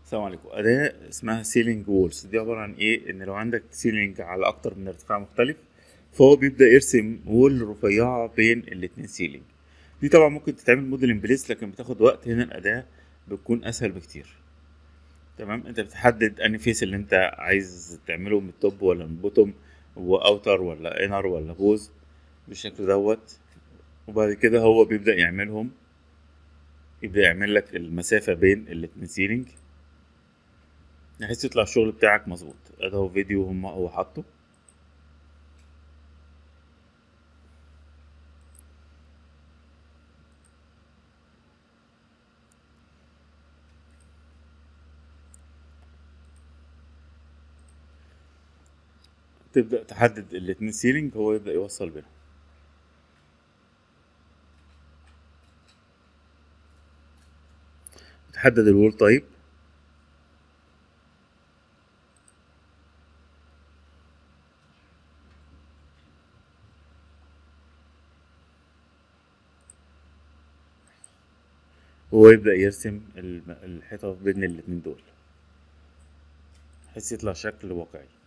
السلام عليكم أداة اسمها سيلينج وولز دي عبارة عن إيه إن لو عندك سيلينج على أكتر من ارتفاع مختلف فهو بيبدأ يرسم وول رفيعة بين الاتنين سيلينج دي طبعا ممكن تتعمل موديل ان بليس لكن بتاخد وقت هنا الأداة بتكون أسهل بكتير تمام انت بتحدد انهي فيس اللي انت عايز تعمله من التوب ولا من البوتوم واوتر ولا انر ولا بوز بالشكل دوت وبعد كده هو بيبدأ يعملهم يبدأ يعمل لك المسافة بين الاتنين سيلينج بحيث يطلع الشغل بتاعك مظبوط ده هو فيديو هم هو حاطه تبدأ تحدد الاتنين سيلينج هو يبدأ يوصل بينهم تحدد الوول تايب وهو يبدأ يرسم الم- الحيطة بين الاتنين دول بحيث يطلع شكل واقعي